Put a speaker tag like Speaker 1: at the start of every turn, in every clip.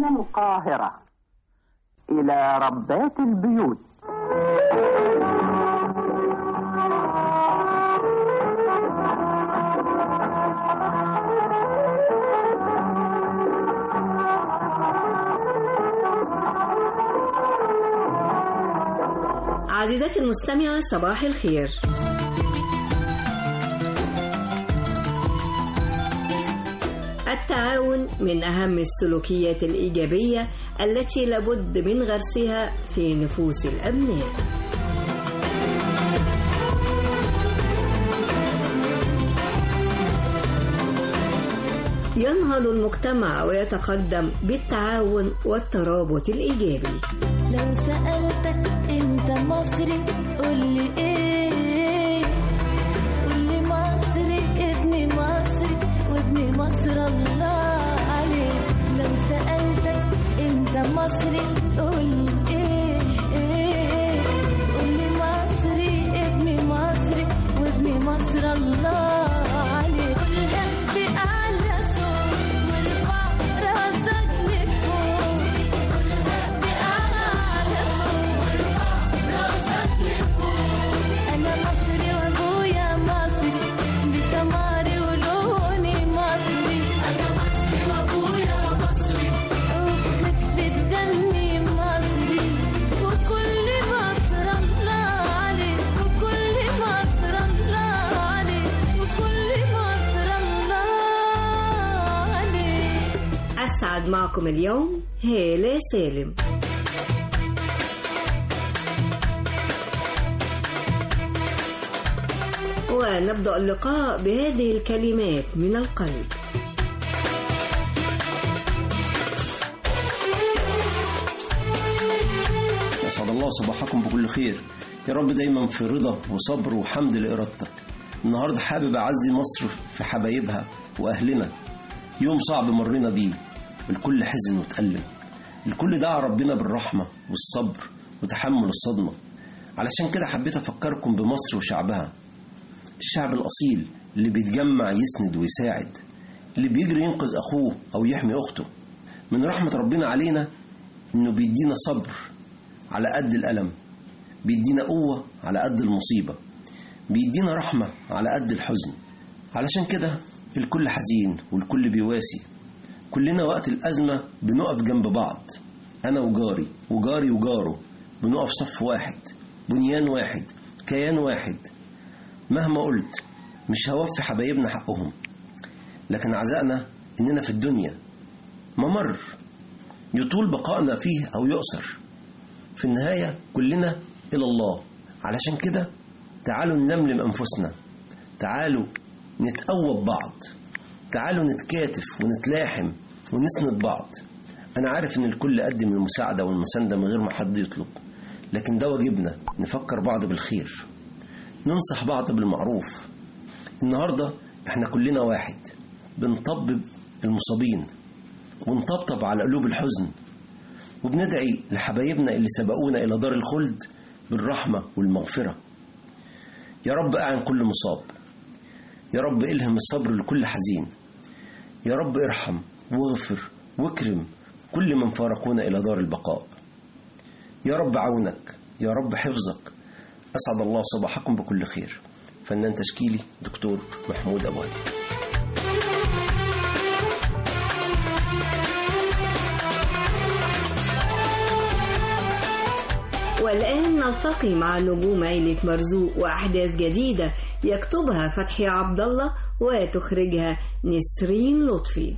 Speaker 1: من القاهرة إلى ربات البيوت
Speaker 2: عزيزتي المستمعة صباح الخير التعاون من أهم السلوكيات الإيجابية التي لابد من غرسها في نفوس الأبناء ينهض المجتمع ويتقدم بالتعاون والترابط الإيجابي
Speaker 3: لو سألتك انت مصري قولي ايه قولي مصري ابني مصري وابني مصر الله عليك لو سألتك انت مصري قولي ايه ايه قولي مصري ابني مصري وابني مصر الله عليك قولها بأعلى صوت وارفع راسك لفوق أنا مصري وأبويا مصري بسماري ولوني مصري أنا مصري وأبويا مصري وبخفة دمي مصري وكل مصر الله عليك وكل مصر الله عليك وكل مصر الله عليك
Speaker 2: أسعد معكم اليوم هالة سالم ونبدأ اللقاء بهذه الكلمات من القلب
Speaker 4: أسعد الله صباحكم بكل خير يا رب دايما في رضا وصبر وحمد لإرادتك النهاردة حابب أعزي مصر في حبايبها وأهلنا يوم صعب مرينا بيه الكل حزن وتألم الكل دعا ربنا بالرحمة والصبر وتحمل الصدمة علشان كده حبيت أفكركم بمصر وشعبها الشعب الأصيل اللي بيتجمع يسند ويساعد اللي بيجري ينقذ أخوه أو يحمي أخته من رحمة ربنا علينا إنه بيدينا صبر على قد الألم بيدينا قوة على قد المصيبة بيدينا رحمة على قد الحزن علشان كده الكل حزين والكل بيواسي كلنا وقت الأزمة بنقف جنب بعض أنا وجاري وجاري وجاره بنقف صف واحد بنيان واحد كيان واحد مهما قلت مش هوفي حبايبنا حقهم لكن عزائنا إننا في الدنيا ممر يطول بقائنا فيه أو يؤثر في النهاية كلنا إلى الله علشان كده تعالوا نلملم أنفسنا تعالوا نتقوى ببعض تعالوا نتكاتف ونتلاحم ونسند بعض أنا عارف إن الكل قدم المساعدة والمساندة من غير ما حد يطلب لكن ده واجبنا نفكر بعض بالخير ننصح بعض بالمعروف النهاردة احنا كلنا واحد بنطبب المصابين ونطبطب على قلوب الحزن وبندعي لحبايبنا اللي سبقونا إلى دار الخلد بالرحمة والمغفرة يا رب أعن كل مصاب يا رب إلهم الصبر لكل حزين يا رب ارحم واغفر واكرم كل من فارقونا إلى دار البقاء يا رب عونك يا رب حفظك أسعد الله صباحكم بكل خير فنان تشكيلي دكتور محمود أبو هدي
Speaker 2: والآن نلتقي مع نجوم عيلة مرزوق وأحداث جديدة يكتبها فتحي عبد الله وتخرجها نسرين لطفي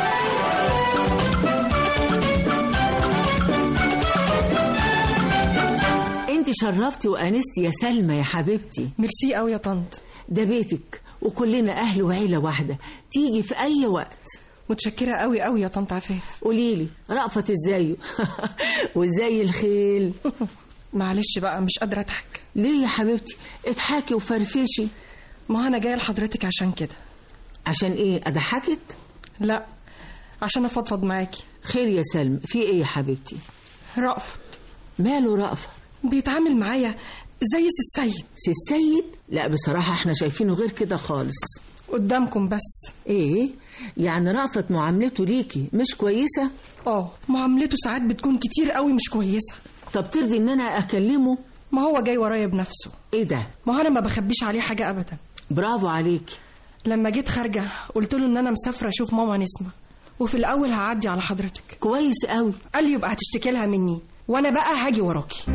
Speaker 5: انت شرفتي وانستي يا سلمى يا حبيبتي
Speaker 6: ميرسي قوي يا طنط
Speaker 5: ده بيتك وكلنا اهل وعيله واحده تيجي في اي وقت
Speaker 6: متشكرة قوي قوي يا طنط عفاف
Speaker 5: قوليلي رأفت ازاي وازاي الخيل
Speaker 6: معلش بقى مش قادرة أضحك
Speaker 5: ليه يا حبيبتي اضحكي وفرفشي
Speaker 6: ما أنا جاية لحضرتك عشان كده
Speaker 5: عشان ايه اضحكك
Speaker 6: لا عشان أفضفض معاكي
Speaker 5: خير يا سلمى في ايه يا حبيبتي
Speaker 6: رأفت
Speaker 5: ماله رأفت
Speaker 6: بيتعامل معايا زي سي السيد
Speaker 5: سي السيد لا بصراحة احنا شايفينه غير كده خالص
Speaker 6: قدامكم بس
Speaker 5: ايه يعني رأفت معاملته ليكي مش كويسة
Speaker 6: اه معاملته ساعات بتكون كتير قوي مش كويسة
Speaker 5: طب ترضي ان انا اكلمه
Speaker 6: ما هو جاي ورايا بنفسه
Speaker 5: ايه ده
Speaker 6: ما هو انا ما بخبيش عليه حاجة ابدا
Speaker 5: برافو عليكي
Speaker 6: لما جيت خارجة قلت له ان انا مسافرة اشوف ماما نسمة وفي الاول هعدي على حضرتك
Speaker 5: كويس قوي
Speaker 6: قال لي يبقى هتشتكي لها مني وانا بقى هاجي وراكي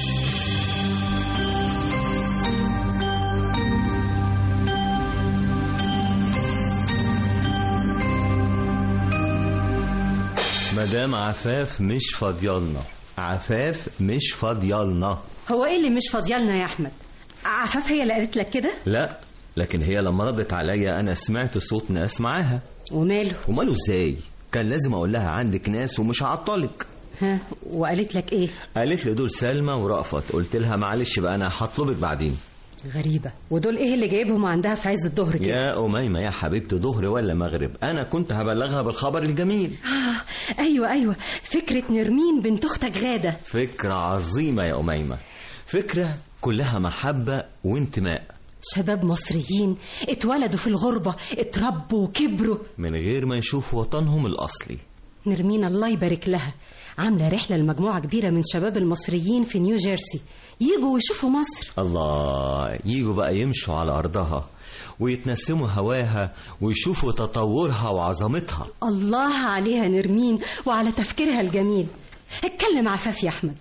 Speaker 7: مدام عفاف مش فاضيالنا عفاف مش فاضيالنا
Speaker 8: هو ايه اللي مش فاضيالنا يا احمد عفاف هي اللي قالت لك كده
Speaker 7: لا لكن هي لما ردت عليا انا سمعت صوت ناس معاها
Speaker 8: وماله
Speaker 7: وماله ازاي كان لازم اقول لها عندك ناس ومش هعطلك
Speaker 8: ها وقالت لك ايه
Speaker 7: قالت لي دول سلمى ورأفت قلت لها معلش بقى انا هطلبك بعدين
Speaker 8: غريبة ودول ايه اللي جايبهم عندها في عز الظهر كده
Speaker 7: يا أميمة يا حبيبتي ظهر ولا مغرب أنا كنت هبلغها بالخبر الجميل
Speaker 8: آه ايوه ايوه فكرة نرمين بنت اختك غادة
Speaker 7: فكرة عظيمة يا أميمة فكرة كلها محبة وانتماء
Speaker 8: شباب مصريين اتولدوا في الغربة اتربوا وكبروا
Speaker 7: من غير ما يشوفوا وطنهم الأصلي
Speaker 8: نرمين الله يبارك لها عاملة رحلة لمجموعة كبيرة من شباب المصريين في نيو جيرسي يجوا ويشوفوا مصر
Speaker 7: الله يجوا بقى يمشوا على أرضها ويتنسموا هواها ويشوفوا تطورها وعظمتها
Speaker 8: الله عليها نرمين وعلى تفكيرها الجميل اتكلم عفاف يا احمد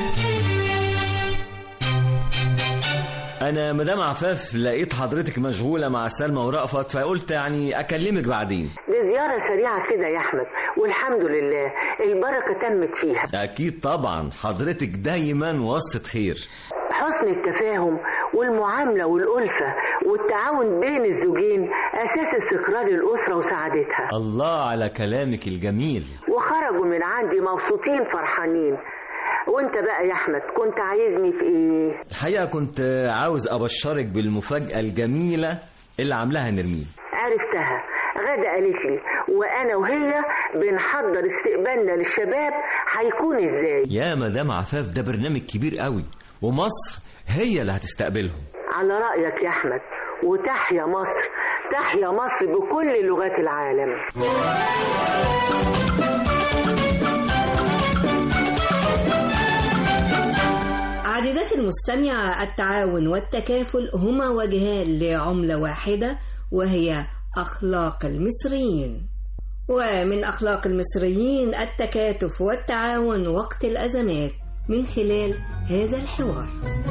Speaker 7: أنا مدام عفاف لقيت حضرتك مشغولة مع سلمى ورأفت فقلت يعني أكلمك بعدين
Speaker 9: دي زيارة سريعة كده يا أحمد والحمد لله البركة تمت فيها
Speaker 7: أكيد طبعا حضرتك دايما وسط خير
Speaker 9: حسن التفاهم والمعاملة والألفة والتعاون بين الزوجين أساس استقرار الأسرة وسعادتها
Speaker 7: الله على كلامك الجميل
Speaker 9: وخرجوا من عندي مبسوطين فرحانين وانت بقى يا احمد كنت عايزني في ايه
Speaker 7: الحقيقة كنت عاوز أبشرك بالمفاجأة الجميلة اللي عاملاها نرمين
Speaker 9: عرفتها غادة قالت لي وانا وهي بنحضر استقبالنا للشباب هيكون ازاي
Speaker 7: يا مدام عفاف ده برنامج كبير قوي ومصر هي اللي هتستقبلهم
Speaker 9: على رأيك يا احمد وتحيا مصر تحيا مصر بكل لغات العالم
Speaker 2: عزيزتي المستمعة التعاون والتكافل هما وجهان لعملة واحدة وهي أخلاق المصريين ومن أخلاق المصريين التكاتف والتعاون وقت الأزمات من خلال هذا الحوار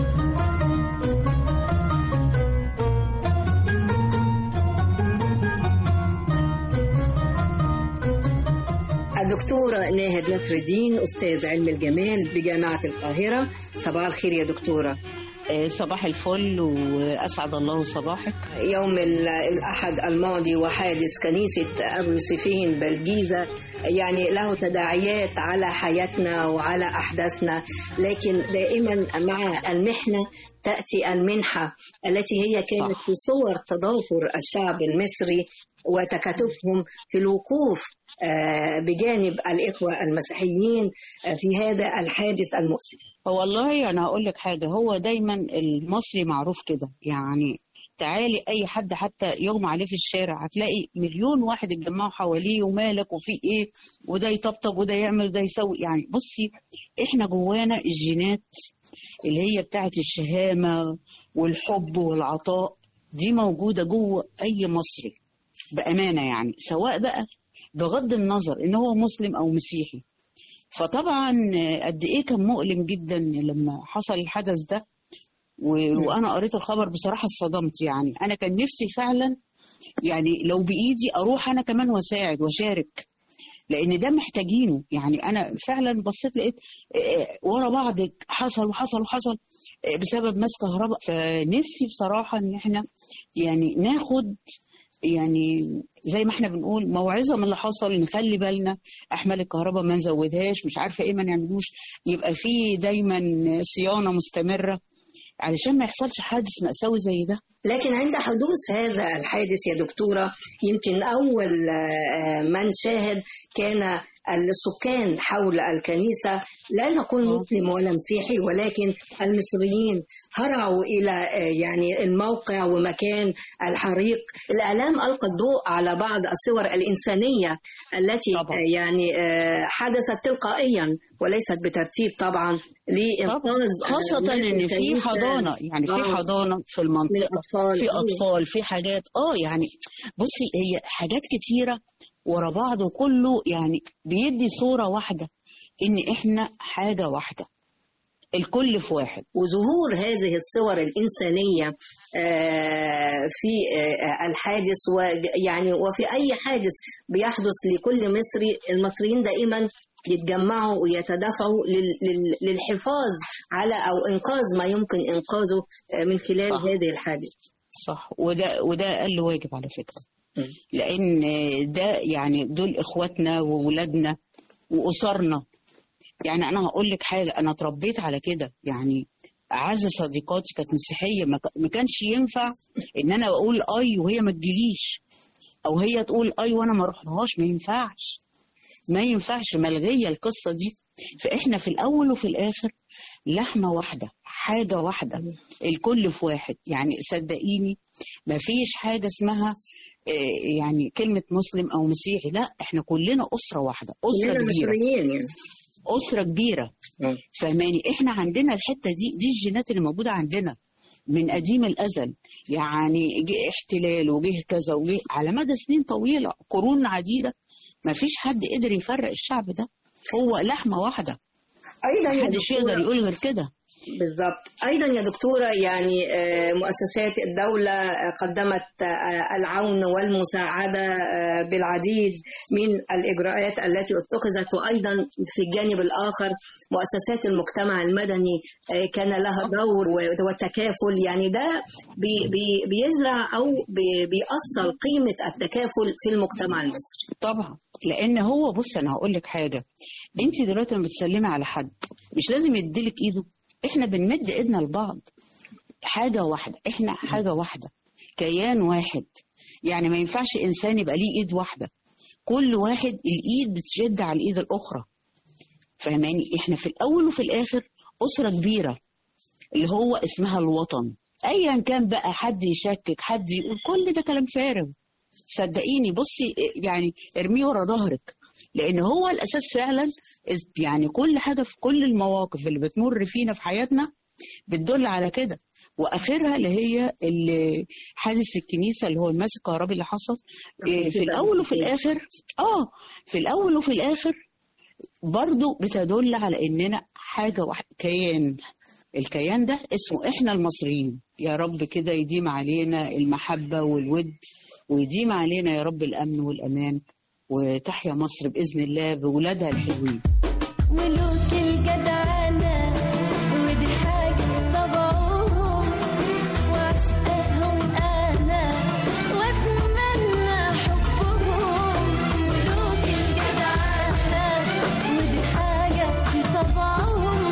Speaker 2: الدكتورة ناهد نصر الدين أستاذ علم الجمال بجامعة القاهرة صباح الخير يا دكتورة
Speaker 10: صباح الفل وأسعد الله صباحك
Speaker 2: يوم ال- الأحد الماضي وحادث كنيسة أبو سيفين بالجيزة يعني له تداعيات على حياتنا وعلى أحداثنا لكن دائما مع المحنة تأتي المنحة التي هي كانت
Speaker 10: صح.
Speaker 2: في صور تضافر الشعب المصري وتكاتفهم في الوقوف آه، بجانب الإخوة المسيحيين آه، في هذا الحادث المؤسف
Speaker 10: هو والله أنا هقول لك حاجة هو دايما المصري معروف كده يعني تعالي أي حد حتى يغمى عليه في الشارع هتلاقي مليون واحد اتجمعوا حواليه ومالك وفي إيه وده يطبطب وده يعمل وده يسوي يعني بصي إحنا جوانا الجينات اللي هي بتاعت الشهامة والحب والعطاء دي موجودة جوه أي مصري بأمانة يعني سواء بقى بغض النظر إن هو مسلم أو مسيحي فطبعا قد إيه كان مؤلم جدا لما حصل الحدث ده و... وأنا قريت الخبر بصراحة اتصدمت يعني أنا كان نفسي فعلا يعني لو بإيدي أروح أنا كمان وأساعد وأشارك لأن ده محتاجينه يعني أنا فعلا بصيت لقيت آه، ورا بعض حصل وحصل وحصل آه، بسبب ماس كهرباء فنفسي بصراحة إن إحنا يعني ناخد يعني زي ما احنا بنقول موعظه من اللي حصل نخلي بالنا احمال الكهرباء ما نزودهاش مش عارفه ايه ما نعملوش يبقى في دايما صيانه مستمره علشان ما يحصلش حادث مأساوي زي ده
Speaker 2: لكن عند حدوث هذا الحادث يا دكتورة يمكن أول آه، من شاهد كان السكان حول الكنيسة لا نقول مسلم ولا مسيحي ولكن المصريين هرعوا إلى آه، يعني الموقع ومكان الحريق الإعلام ألقى الضوء على بعض الصور الإنسانية التي آه، يعني آه، حدثت تلقائيا وليست بترتيب طبعا لإنقاذ
Speaker 10: خاصة إن في حضانة يعني في
Speaker 2: آه.
Speaker 10: حضانة في المنطقة
Speaker 2: للأطفال.
Speaker 10: في
Speaker 2: أيوة.
Speaker 10: أطفال في حاجات اه يعني بصي هي حاجات كتيرة ورا بعض وكله يعني بيدي صورة واحدة إن إحنا حاجة واحدة الكل في واحد
Speaker 2: وظهور هذه الصور الإنسانية آه، في آه، الحادث ويعني وفي أي حادث بيحدث لكل مصري المصريين دائما يتجمعوا ويتدافعوا لل- لل- للحفاظ على أو إنقاذ ما يمكن إنقاذه آه، من خلال
Speaker 10: صح.
Speaker 2: هذه الحادث
Speaker 10: صح وده وده أقل واجب على فكرة لأن ده يعني دول إخواتنا وولادنا وأسرنا يعني أنا هقول لك حاجة أنا اتربيت على كده يعني أعز صديقاتي كانت مسيحية ما ك- ما كانش ينفع إن أنا أقول أي وهي ما تجيليش أو هي تقول أي وأنا ما رحتهاش ما ينفعش ما ينفعش ملغية القصة دي فإحنا في الأول وفي الآخر لحمة واحدة حاجة واحدة الكل في واحد يعني صدقيني ما فيش حاجة اسمها آه، يعني كلمة مسلم أو مسيحي لا إحنا كلنا أسرة واحدة أسرة
Speaker 2: كلنا
Speaker 10: كبيرة
Speaker 2: مصريين يعني
Speaker 10: أسرة كبيرة فهماني إحنا عندنا الحتة دي دي الجينات اللي موجودة عندنا من قديم الأزل يعني جه احتلال وجه كذا وجه على مدى سنين طويلة قرون عديدة ما فيش حد قدر يفرق الشعب ده هو لحمة واحدة
Speaker 2: أيضا يا
Speaker 10: محدش
Speaker 2: دكتورة-
Speaker 10: يقدر يقول غير كده
Speaker 2: بالضبط أيضا يا دكتورة يعني آه، مؤسسات الدولة آه، قدمت آه، العون والمساعدة آه، بالعديد من الإجراءات التي اتخذت وأيضا في الجانب الآخر مؤسسات المجتمع المدني آه، كان لها دور و- والتكافل يعني ده بي- بي- بيزرع أو بي- بيأصل قيمة التكافل في المجتمع المصري
Speaker 10: طبعا لان هو بص انا هقول لك حاجه انت دلوقتي لما بتسلمي على حد مش لازم يديلك ايده احنا بنمد ايدنا لبعض حاجه واحده احنا حاجه واحده كيان واحد يعني ما ينفعش انسان يبقى ليه ايد واحده كل واحد الايد بتشد على الايد الاخرى فاهماني احنا في الاول وفي الاخر اسره كبيره اللي هو اسمها الوطن ايا كان بقى حد يشكك حد يقول كل ده كلام فارغ صدقيني بصي يعني ارميه ورا ظهرك لان هو الاساس فعلا يعني كل حاجه في كل المواقف اللي بتمر فينا في حياتنا بتدل على كده واخرها اللي هي اللي حادث الكنيسه اللي هو الماس الكهربي اللي حصل إيه، في الاول وفي الاخر اه في الاول وفي الاخر برضو بتدل على اننا حاجه واحده كيان الكيان ده اسمه احنا المصريين يا رب كده يديم علينا المحبه والود ويديم علينا يا رب الامن والامان وتحيا مصر باذن الله بولادها الحلوين
Speaker 3: ملوك الجدعنة ودي حاجة طبعهم وعشقهم أنا وأتمنى حبهم ملوك الجدعنة ودي حاجة في طبعهم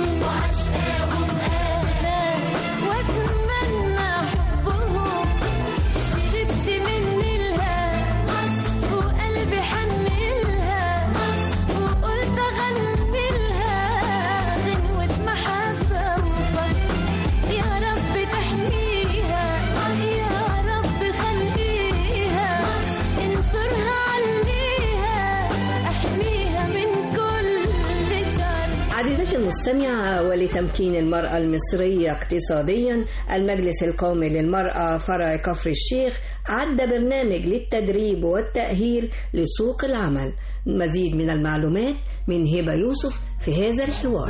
Speaker 3: وعشقهم أنا وأتمنى حبهم شربت من نيلها وقلبي حنلها وقلت اغني لها غنوة محبة وفرح يا رب تحميها يا رب خليها انصرها عليها احميها من كل شر
Speaker 2: عزيزتي المستمعة ولتمكين المرأة المصرية اقتصاديا المجلس القومي للمرأة فرع كفر الشيخ عد برنامج للتدريب والتأهيل لسوق العمل مزيد من المعلومات من هبة يوسف في هذا الحوار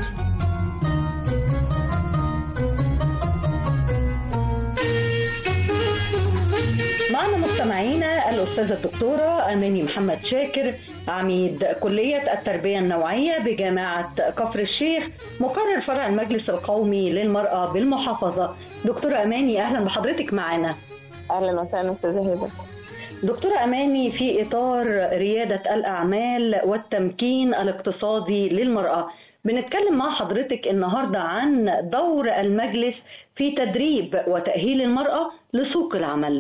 Speaker 11: معنا مستمعينا الأستاذة الدكتورة أماني محمد شاكر عميد كلية التربية النوعية بجامعة كفر الشيخ مقرر فرع المجلس القومي للمرأة بالمحافظة دكتورة أماني أهلا بحضرتك معنا
Speaker 12: اهلا وسهلا استاذه هبه
Speaker 11: دكتورة أماني في إطار ريادة الأعمال والتمكين الاقتصادي للمرأة بنتكلم مع حضرتك النهاردة عن دور المجلس في تدريب وتأهيل المرأة لسوق العمل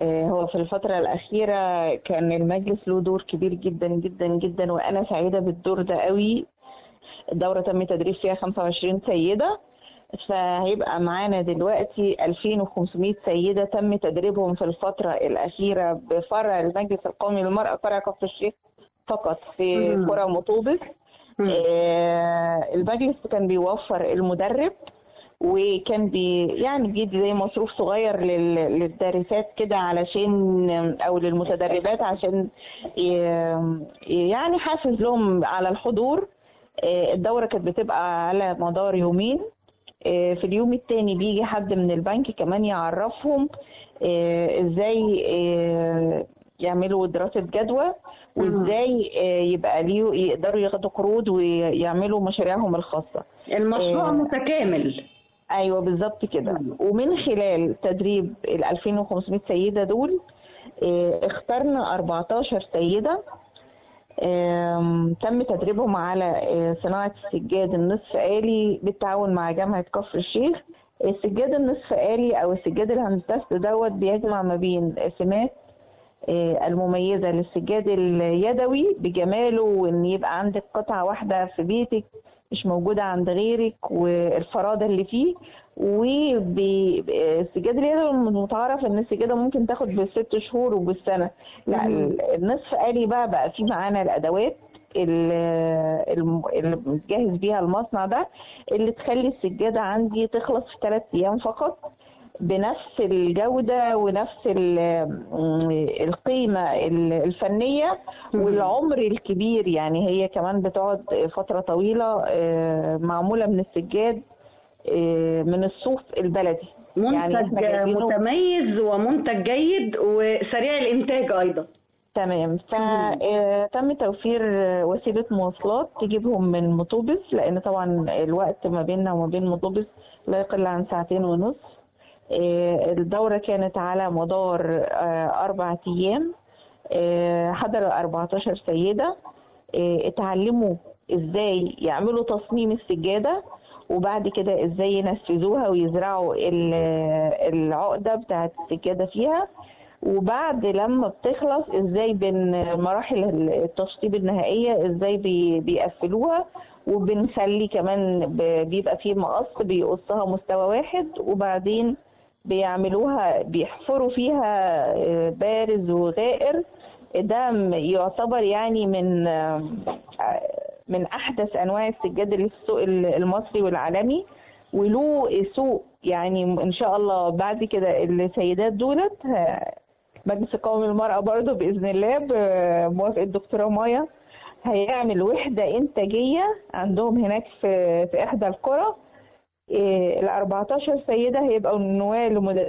Speaker 12: آه، هو في الفترة الأخيرة كان المجلس له دور كبير جدا جدا جدا وأنا سعيدة بالدور ده قوي الدورة تم تدريب فيها 25 سيدة فهيبقى معانا دلوقتي 2500 سيدة تم تدريبهم في الفترة الأخيرة بفرع المجلس القومي للمرأة فرع كفر الشيخ فقط في
Speaker 11: مم.
Speaker 12: قرى مطوبس آه، المجلس كان بيوفر المدرب وكان بي يعني بيدي زي مصروف صغير لل- للدارسات كده علشان او للمتدربات عشان ي- يعني حافز لهم على الحضور آه، الدورة كانت بتبقى على مدار يومين آه، في اليوم التاني بيجي حد من البنك كمان يعرفهم آه، ازاي آه، يعملوا دراسة جدوى وازاي آه، يبقى ليه يقدروا ياخدوا قروض ويعملوا مشاريعهم الخاصة
Speaker 11: المشروع
Speaker 12: آه،
Speaker 11: متكامل
Speaker 12: ايوه بالظبط كده ومن خلال تدريب ال 2500 سيده دول آه، اخترنا 14 سيده آم، تم تدريبهم على آه، صناعه السجاد النصف آلي بالتعاون مع جامعه كفر الشيخ السجاد النصف آلي او السجاد الهندسي دوت بيجمع ما بين سمات آه، المميزه للسجاد اليدوي بجماله وان يبقى عندك قطعه واحده في بيتك مش موجودة عند غيرك والفرادة اللي فيه والسجاد اليدوي المتعارف ان السجادة ممكن تاخد بالست شهور وبالسنة لا
Speaker 11: مم.
Speaker 12: النصف آلي بقى بقى فيه معانا الأدوات ال- الم- اللي متجهز بيها المصنع ده اللي تخلي السجادة عندي تخلص في ثلاث أيام فقط بنفس الجودة ونفس ال- القيمة الفنية والعمر الكبير يعني هي كمان بتقعد فترة طويلة آه، معمولة من السجاد آه، من الصوف البلدي يعني
Speaker 11: منتج
Speaker 12: احنا جايبينه
Speaker 11: متميز ومنتج جيد وسريع الانتاج ايضا
Speaker 12: تمام فتم توفير آه، وسيلة مواصلات تجيبهم من مطوبس لأن طبعا الوقت ما بيننا وما بين مطوبس لا يقل عن ساعتين ونص آه، الدورة كانت على مدار آه، أربعة أيام آه، حضر 14 سيدة آه، اتعلموا ازاي يعملوا تصميم السجادة وبعد كده ازاي ينفذوها ويزرعوا ال- العقدة بتاعت السجادة فيها وبعد لما بتخلص ازاي بين مراحل التشطيب النهائية ازاي بي- بيقفلوها وبنخلي كمان ب- بيبقى فيه مقص بيقصها مستوى واحد وبعدين بيعملوها بيحفروا فيها آه، بارز وغائر ده م- يعتبر يعني من آه، من احدث انواع السجاد اللي في السوق ال- المصري والعالمي وله سوق يعني ان شاء الله بعد كده السيدات دولت آه، مجلس القومي للمرأة برضه بإذن الله بموافقة الدكتورة مايا هيعمل وحدة إنتاجية عندهم هناك في في إحدى القرى ال 14 سيدة هيبقوا نواة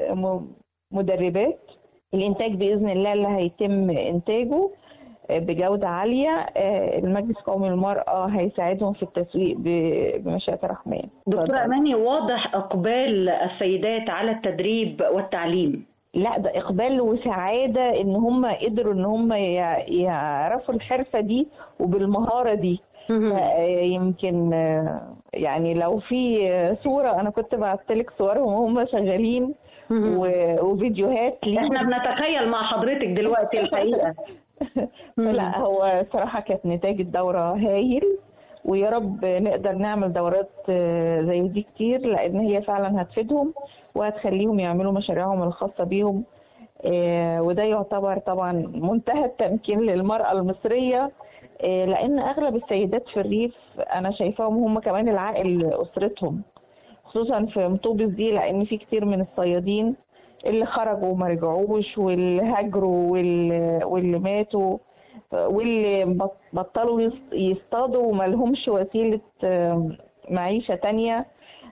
Speaker 12: لمدربات الإنتاج بإذن الله اللي هيتم إنتاجه آه، بجودة عالية آه، المجلس القومي للمرأة هيساعدهم في التسويق ب- بمشيئة الرحمن
Speaker 11: دكتورة أماني واضح إقبال السيدات على التدريب والتعليم
Speaker 12: لا ده اقبال وسعاده ان هم قدروا ان هم يع- يعرفوا الحرفه دي وبالمهاره دي ف- يمكن آه، يعني لو في آه، صوره انا كنت بعتلك صورهم وهم شغالين و- وفيديوهات ليهم.
Speaker 11: احنا بنتخيل مع حضرتك دلوقتي الحقيقة
Speaker 12: لا هو صراحة كانت نتاج الدورة هايل ويا رب نقدر نعمل دورات آه، زي دي كتير لأن هي فعلا هتفيدهم وهتخليهم يعملوا مشاريعهم الخاصة بيهم آه، وده يعتبر طبعا منتهى التمكين للمرأة المصرية آه، لأن أغلب السيدات في الريف أنا شايفاهم هم كمان العائل أسرتهم خصوصا في مطوبس دي لأن في كتير من الصيادين اللي خرجوا وما رجعوش واللي هاجروا واللي, واللي ماتوا واللي بط- بطلوا يص- يصطادوا وما لهمش وسيلة آم، معيشة تانية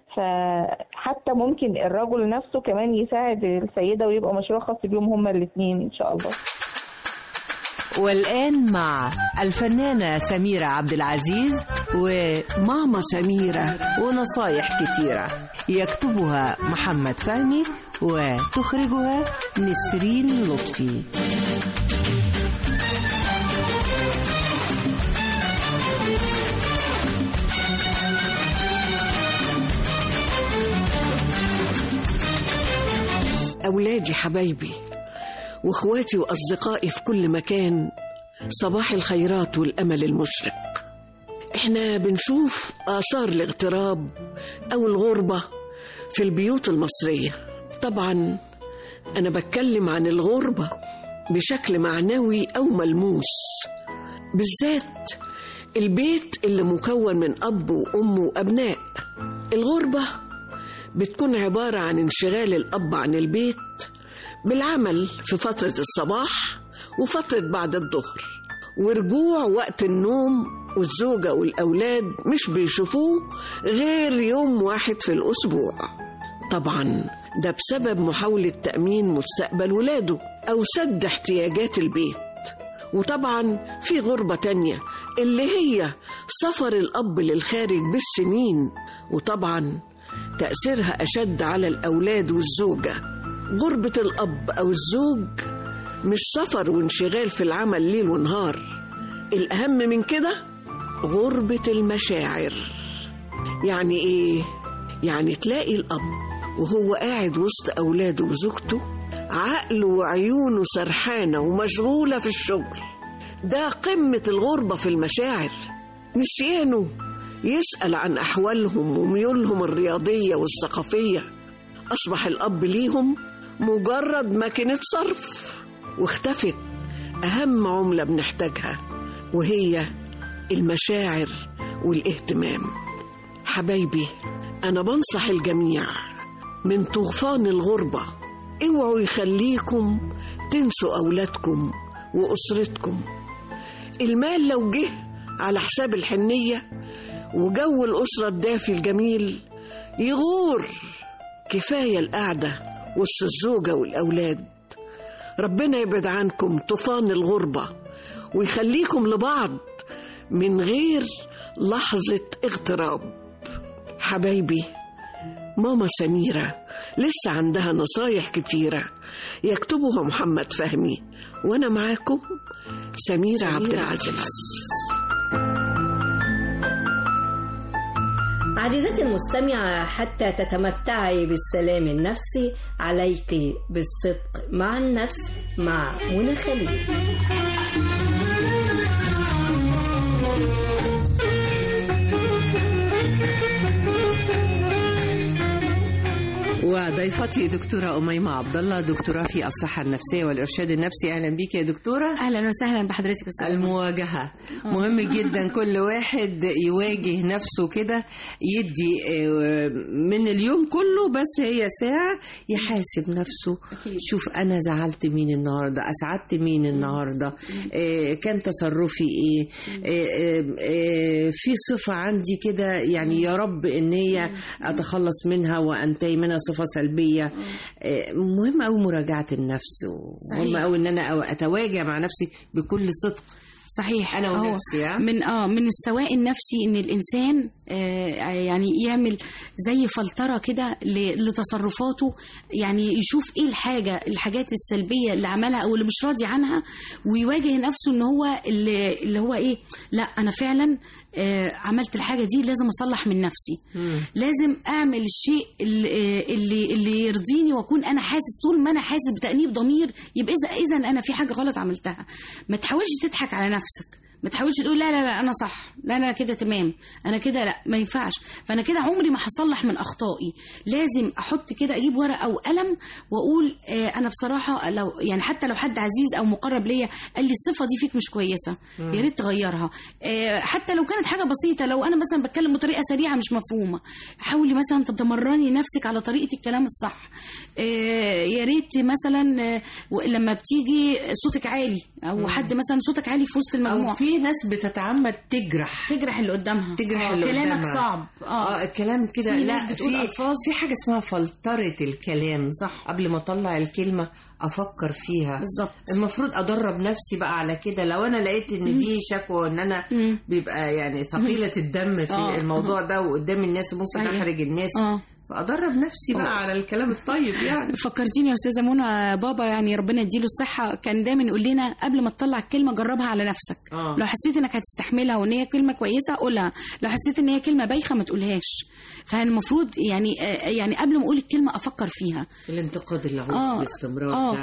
Speaker 12: فحتى ممكن الرجل نفسه كمان يساعد السيدة ويبقى مشروع خاص بيهم هما الاتنين إن شاء الله
Speaker 13: والآن مع الفنانة سميرة عبد العزيز وماما سميرة ونصايح كتيرة يكتبها محمد فهمي وتخرجها نسرين لطفي
Speaker 5: أولادي حبايبي
Speaker 14: واخواتي واصدقائي في كل مكان صباح الخيرات والامل المشرق احنا بنشوف اثار الاغتراب او الغربه في البيوت المصريه طبعا انا بتكلم عن الغربه بشكل معنوي او ملموس بالذات البيت اللي مكون من اب وام وابناء الغربه بتكون عباره عن انشغال الاب عن البيت بالعمل في فتره الصباح وفتره بعد الظهر ورجوع وقت النوم والزوجة والأولاد مش بيشوفوه غير يوم واحد في الأسبوع طبعا ده بسبب محاولة تأمين مستقبل ولاده أو سد احتياجات البيت وطبعا في غربة تانية اللي هي سفر الأب للخارج بالسنين وطبعا تأثيرها أشد على الأولاد والزوجة غربة الأب أو الزوج مش سفر وانشغال في العمل ليل ونهار الأهم من كده غربة المشاعر يعني إيه؟ يعني تلاقي الأب وهو قاعد وسط أولاده وزوجته عقله وعيونه سرحانة ومشغولة في الشغل ده قمة الغربة في المشاعر نسيانه يسأل عن أحوالهم وميولهم الرياضية والثقافية أصبح الأب ليهم مجرد ماكينة صرف واختفت أهم عملة بنحتاجها وهي المشاعر والاهتمام حبايبي أنا بنصح الجميع من طوفان الغربة اوعوا يخليكم تنسوا أولادكم وأسرتكم المال لو جه على حساب الحنية وجو الأسرة الدافي الجميل يغور كفاية القعدة وسط الزوجة والأولاد ربنا يبعد عنكم طوفان الغربة ويخليكم لبعض من غير لحظة اغتراب حبايبي ماما سميرة لسه عندها نصايح كتيرة يكتبها محمد فهمي وأنا معاكم سميرة عبد العزيز
Speaker 2: عزيزتي المستمعة حتى تتمتعي بالسلام النفسي عليك بالصدق مع النفس مع منى خليل
Speaker 13: وضيفتي دكتورة أميمة عبد الله دكتوراه في الصحة النفسية والإرشاد النفسي أهلا بيك يا دكتورة
Speaker 15: أهلا وسهلا بحضرتك أستاذ
Speaker 13: المواجهة مهم جدا كل واحد يواجه نفسه كده يدي آه، من اليوم كله بس هي ساعة يحاسب نفسه شوف أنا زعلت مين النهاردة أسعدت مين النهاردة آه، كان تصرفي إيه آه، آه، آه، في صفة عندي كده يعني يا رب إن هي أتخلص منها وأنتهي منها صفة سلبية آه، مهم أوي مراجعة النفس ومهم
Speaker 15: صحيح.
Speaker 13: أوي إن أنا أو- أتواجع مع نفسي بكل صدق
Speaker 15: صحيح
Speaker 13: أنا
Speaker 15: هو
Speaker 13: ونفسي ها؟
Speaker 15: من اه من السواء النفسي ان الانسان آه يعني يعمل زي فلتره كده ل- لتصرفاته يعني يشوف ايه الحاجه الحاجات السلبيه اللي عملها او اللي مش راضي عنها ويواجه نفسه ان هو اللي, اللي هو ايه لا انا فعلا آه عملت الحاجه دي لازم اصلح من نفسي لازم اعمل الشيء اللي اللي, اللي يرضيني واكون انا حاسس طول ما انا حاسس بتانيب ضمير يبقى اذا اذا انا في حاجه غلط عملتها ما تحاولش تضحك على نفسك ما تحاولش تقول لا لا لا انا صح لا انا كده تمام انا كده لا ما ينفعش فانا كده عمري ما هصلح من اخطائي لازم احط كده اجيب ورقه وقلم واقول آه انا بصراحه لو يعني حتى لو حد عزيز او مقرب ليا قال لي الصفه دي فيك مش كويسه
Speaker 16: مم.
Speaker 15: يا ريت تغيرها آه حتى لو كانت حاجه بسيطه لو انا مثلا بتكلم بطريقه سريعه مش مفهومه حاولي مثلا طب تمرني نفسك على طريقه الكلام الصح آه يا ريت مثلا آه و- لما بتيجي صوتك عالي او
Speaker 13: مم.
Speaker 15: حد مثلا صوتك عالي في وسط المجموعه
Speaker 13: أو في ناس بتتعمد تجرح
Speaker 15: تجرح اللي قدامها
Speaker 13: تجرح
Speaker 15: آه،
Speaker 13: اللي
Speaker 15: كلامك
Speaker 13: قدامها.
Speaker 15: صعب
Speaker 13: اه الكلام كده
Speaker 15: في
Speaker 13: لا
Speaker 15: ناس بتقول
Speaker 13: في
Speaker 15: ألفاظ.
Speaker 13: في حاجه اسمها فلتره الكلام صح قبل ما اطلع الكلمه افكر فيها
Speaker 15: بالظبط
Speaker 13: المفروض ادرب نفسي بقى على كده لو انا لقيت ان دي شكوى ان انا بيبقى يعني ثقيله الدم في
Speaker 15: آه.
Speaker 13: الموضوع ده وقدام الناس وممكن
Speaker 15: صحيح.
Speaker 13: احرج الناس
Speaker 15: آه.
Speaker 13: فادرب نفسي
Speaker 15: آه.
Speaker 13: بقى على الكلام الطيب يعني
Speaker 15: فكرتيني يا استاذه منى بابا يعني ربنا يديله الصحه كان دايما يقول لنا قبل ما تطلع الكلمه جربها على نفسك
Speaker 13: آه.
Speaker 15: لو حسيت انك هتستحملها وان هي كلمه كويسه قولها لو حسيت ان هي كلمه بايخه ما تقولهاش فالمفروض يعني آه، يعني قبل ما اقول الكلمه افكر فيها
Speaker 13: الانتقاد اللي هو
Speaker 15: آه.
Speaker 13: باستمرار
Speaker 15: آه.
Speaker 13: ده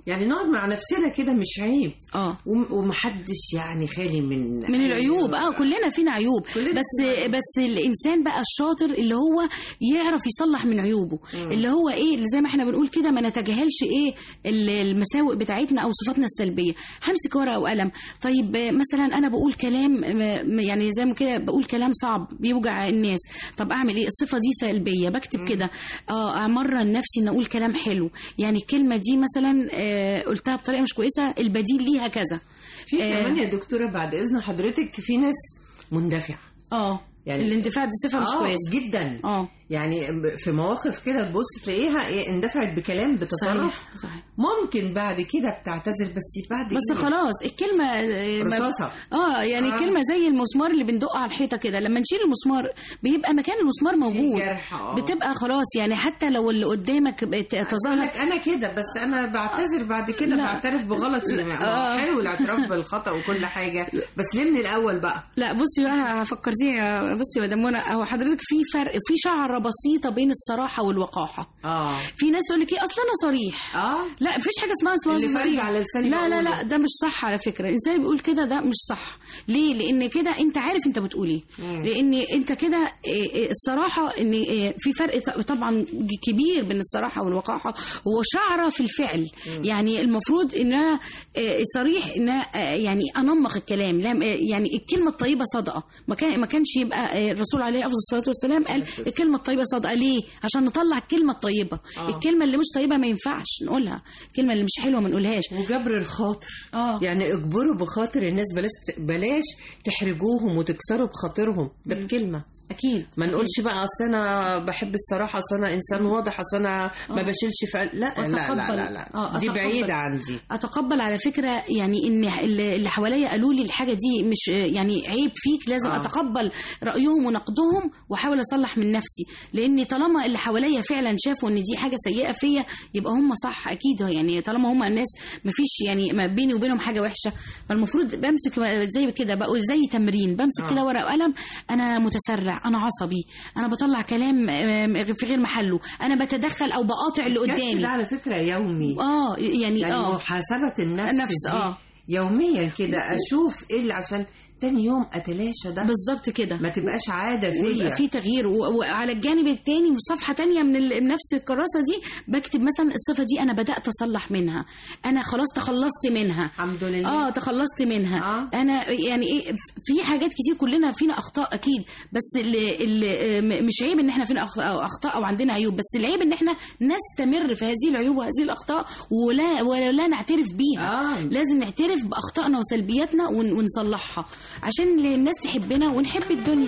Speaker 13: يعني نقعد مع نفسنا كده مش عيب
Speaker 15: اه
Speaker 13: ومحدش يعني خالي من
Speaker 15: من العيوب اه كلنا فينا عيوب بس بس الانسان بقى الشاطر اللي هو يعرف يصلح من عيوبه
Speaker 13: مم.
Speaker 15: اللي هو ايه اللي زي ما احنا بنقول كده ما نتجاهلش ايه ال- المساوئ بتاعتنا او صفاتنا السلبيه همسك ورقه وقلم طيب آه، مثلا انا بقول كلام آه، م- يعني زي ما كده بقول كلام صعب بيوجع الناس طب اعمل ايه الصفه دي سلبيه بكتب كده اه امرن نفسي ان اقول كلام حلو يعني الكلمه دي مثلا آه، قلتها بطريقه مش كويسه البديل ليها كذا
Speaker 13: في
Speaker 15: آه،
Speaker 13: كمان يا دكتوره بعد اذن حضرتك في ناس مندفعه
Speaker 15: اه
Speaker 13: يعني
Speaker 15: الاندفاع دي صفه مش
Speaker 13: آه،
Speaker 15: كويسه
Speaker 13: جدا
Speaker 15: اه
Speaker 13: يعني في مواقف كده تبص تلاقيها إيه اندفعت بكلام بتصرف
Speaker 15: صحيح صحيح
Speaker 13: ممكن بعد كده بتعتذر بس بعد
Speaker 15: بس
Speaker 13: إيه؟
Speaker 15: خلاص الكلمة آه، ما-
Speaker 13: رصاصة.
Speaker 15: اه يعني
Speaker 13: آه.
Speaker 15: آه. الكلمة زي المسمار اللي بندقه على الحيطة كده لما نشيل المسمار بيبقى مكان المسمار موجود
Speaker 13: جرح، آه.
Speaker 15: بتبقى خلاص يعني حتى لو اللي قدامك بت-
Speaker 13: أقول
Speaker 15: تظاهر
Speaker 13: لك انا كده بس انا بعتذر بعد كده
Speaker 15: لا.
Speaker 13: بعترف بغلطي
Speaker 15: لا.
Speaker 13: ما هو
Speaker 15: آه.
Speaker 13: حلو الاعتراف بالخطا وكل حاجه بس ليه من الاول بقى
Speaker 15: لا بصي بقى فكرتيني يا- بصي يا مدام منى هو حضرتك في فرق في شعره بسيطه بين الصراحه والوقاحه
Speaker 13: اه
Speaker 15: في ناس يقول لك ايه اصل انا صريح
Speaker 13: اه
Speaker 15: لا مفيش حاجه اسمها اسمها
Speaker 13: اللي فرد
Speaker 15: صريح
Speaker 13: على لساني
Speaker 15: لا لا
Speaker 13: بقوله.
Speaker 15: لا ده مش صح على فكره الانسان اللي بيقول كده ده مش صح ليه لان كده انت عارف انت بتقول ايه
Speaker 13: مم.
Speaker 15: لان انت كده إيه، إيه، الصراحه ان إيه، في فرق ط- طبعا ج- كبير بين الصراحه والوقاحه هو شعره في الفعل
Speaker 13: مم.
Speaker 15: يعني المفروض انها إيه، صريح انها آه، يعني انمق الكلام لا آه، يعني الكلمه الطيبه صدقه ما كان ما كانش يبقى آه، الرسول عليه افضل الصلاه والسلام قال الكلمه الطيبه صدقه ليه عشان نطلع الكلمه الطيبه
Speaker 13: آه.
Speaker 15: الكلمه اللي مش طيبه ما ينفعش نقولها الكلمه اللي مش حلوه ما نقولهاش
Speaker 13: وجبر الخاطر
Speaker 15: اه
Speaker 13: يعني اجبروا بخاطر الناس بلاش بلاش تحرجوهم وتكسروا بخاطرهم ده بكلمه
Speaker 15: اكيد
Speaker 13: ما نقولش بقى اصل انا بحب الصراحه اصل انا انسان واضح اصل انا ما
Speaker 15: آه.
Speaker 13: بشيلش في قلب- لا لا لا
Speaker 15: أتقبل.
Speaker 13: لا, لا.
Speaker 15: آه،
Speaker 13: دي
Speaker 15: أتقبل.
Speaker 13: بعيده عندي
Speaker 15: اتقبل على فكره يعني ان اللي اللي حواليا قالوا لي الحاجه دي مش يعني عيب فيك لازم
Speaker 13: آه.
Speaker 15: آه. اتقبل رايهم ونقدهم واحاول اصلح من نفسي لان طالما اللي حواليا فعلا شافوا ان دي حاجه سيئه فيا يبقى هم صح اكيد يعني طالما هم الناس ما فيش يعني ما بيني وبينهم حاجه وحشه فالمفروض بمسك زي كده بقول زي تمرين بمسك
Speaker 13: آه.
Speaker 15: كده ورقه وقلم انا متسرع انا عصبي انا بطلع كلام آم، في غير محله انا بتدخل او بقاطع اللي
Speaker 13: الكشف
Speaker 15: قدامي
Speaker 13: ده على فكره يومي
Speaker 15: اه يعني,
Speaker 13: يعني
Speaker 15: اه
Speaker 13: محاسبه النفس
Speaker 15: النفس،
Speaker 13: دي
Speaker 15: آه.
Speaker 13: يوميا كده اشوف ايه اللي عشان تاني يوم اتلاشى ده
Speaker 15: بالظبط كده
Speaker 13: ما تبقاش عاده
Speaker 15: ويبقى
Speaker 13: فيا
Speaker 15: في تغيير و- وعلى الجانب التاني في صفحه تانية من ال- نفس الكراسه دي بكتب مثلا الصفه دي انا بدات اصلح منها انا خلاص تخلصت منها
Speaker 13: الحمد لله
Speaker 15: اه تخلصت منها
Speaker 13: آه.
Speaker 15: انا يعني ايه في حاجات كتير كلنا فينا اخطاء اكيد بس اللي اللي م- مش عيب ان احنا فينا أخطاء او اخطاء او عندنا عيوب بس العيب ان احنا نستمر في هذه العيوب وهذه الاخطاء ولا ولا نعترف بيها
Speaker 13: آه.
Speaker 15: لازم نعترف باخطائنا وسلبياتنا ون- ونصلحها عشان الناس تحبنا ونحب الدنيا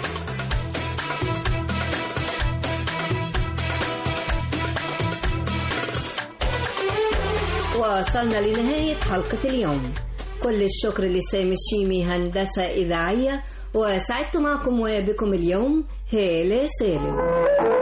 Speaker 2: وصلنا لنهاية حلقة اليوم كل الشكر لسامي الشيمي هندسة إذاعية وسعدت معكم وبكم اليوم هالة سالم